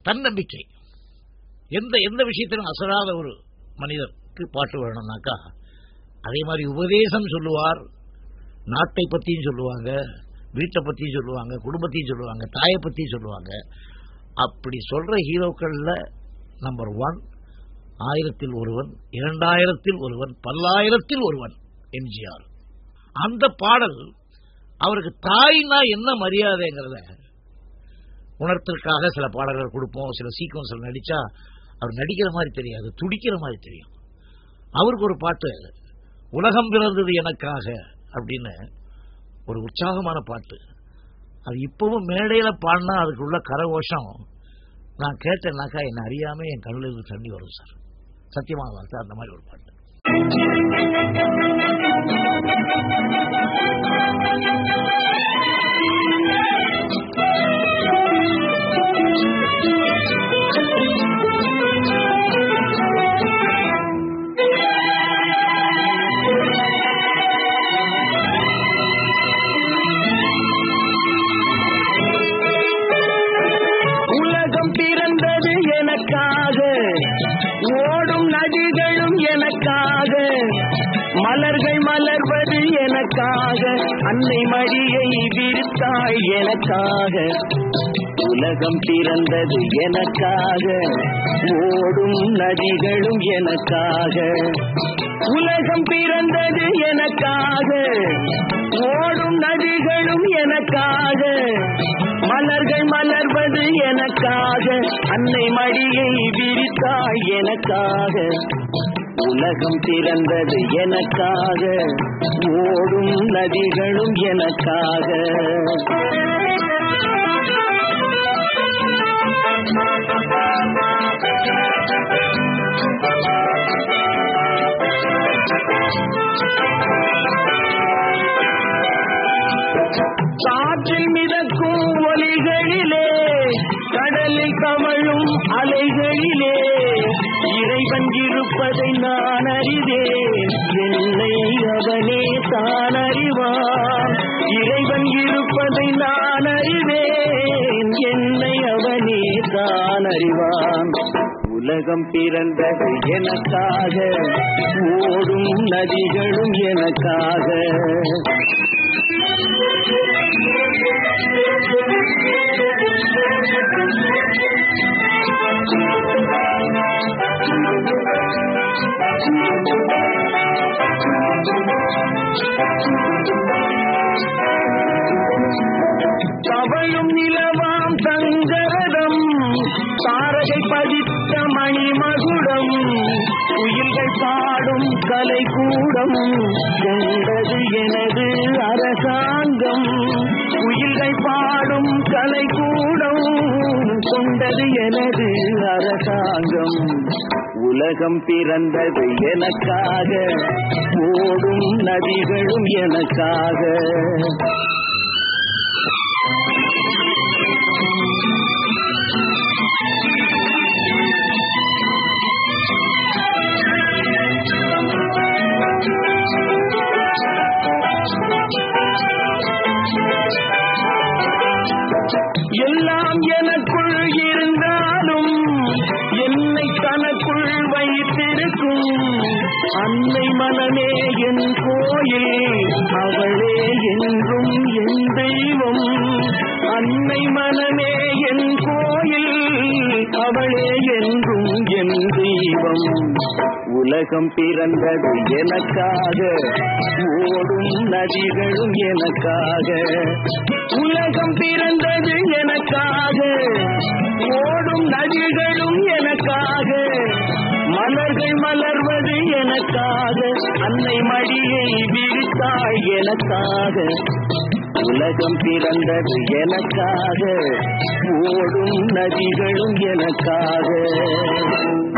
தன்னம்பிக்கை எந்த எந்த விஷயத்திலும் அசராத ஒரு மனிதருக்கு பாட்டு வேணும்னாக்கா அதே மாதிரி உபதேசம் சொல்லுவார் நாட்டை பற்றியும் சொல்லுவாங்க வீட்டை பற்றியும் சொல்லுவாங்க குடும்பத்தையும் சொல்லுவாங்க தாயை பற்றியும் சொல்லுவாங்க அப்படி சொல்ற ஹீரோக்கள்ல நம்பர் ஒன் ஆயிரத்தில் ஒருவன் இரண்டாயிரத்தில் ஒருவன் பல்லாயிரத்தில் ஒருவன் எம்ஜிஆர் அந்த பாடல் அவருக்கு தாய்னா என்ன மரியாதைங்கிறத உணர்த்திற்காக சில பாடல்கள் கொடுப்போம் சில சீக்வன்ஸ்ல நடிச்சா அவர் நடிக்கிற மாதிரி தெரியாது துடிக்கிற மாதிரி தெரியும் அவருக்கு ஒரு பாட்டு உலகம் பிறந்தது எனக்காக அப்படின்னு ஒரு உற்சாகமான பாட்டு அது இப்பவும் மேடையில பாடினா அதுக்குள்ள கரகோஷம் நான் கேட்டேன்னாக்கா என்ன அறியாம என் கண்ணில் இருந்து தண்ணி வரும் சார் சத்தியமான வார்த்தை அந்த மாதிரி ஒரு பாட்டு உலகம் பிறந்தது எனக்காக ஓடும் நதிகளும் எனக்காக மலர்கள் மலர்வது எனக்காக அன்னை மடியை விரித்தாள் எனக்காக உலகம் பிறந்தது எனக்காக ஓடும் நதிகளும் எனக்காக உலகம் பிறந்தது எனக்காக ஓடும் நதிகளும் எனக்காக மலர்கள் மலர்வது எனக்காக அன்னை மடியை விரித்தாள் எனக்காக உலகம் பிறந்தது எனக்காக ஓடும் நதிகளும் எனக்காக காற்றில் மிதக்கும் ஒலிகளிலே கடலில் கமழும் அலைகளிலே இறைவன் இருப்பதை நான் அறிவேன் என்னை அவனே தான் அறிவான் இறைவன் இருப்பதை நான் அறிவேன் என்னை அவனே தான் அறிவான் உலகம் பிறந்தது எனக்காக ஓடும் நதிகளும் எனக்காக தவழும் நிலவாம் தங்கரதம் தாரகை பதித்த மணிமகுடம் குயில்கள் பாடும் கலை கூடம் கொண்டது எனது அரசாங்கம் குயில்கள் பாடும் கலை கூடம் கொண்டது எனது அரசாங்கம் உலகம் பிறந்தது எனக்காக ஓடும் நதிகளும் எனக்காக எல்லாம் எனக்குள் இருந்தாலும் என்னை தனக்குள் வைத்திருக்கும் அன்னை மனமே என் கோயில் அவளே என்றும் என் தெய்வம் அன்னை மனமே என் கோயில் அவளே என்றும் என் தெய்வம் உலகம் பிறந்தது எனக்காக ஓடும் நதிகளும் எனக்காக உலகம் பிறந்தது எனக்காக ஓடும் நதிகளும் எனக்காக மலர்கள் மலர்வது எனக்காக அன்னை மடியை விரித்தாள் எனக்காக உலகம் பிறந்தது எனக்காக ஓடும் நதிகளும் எனக்காக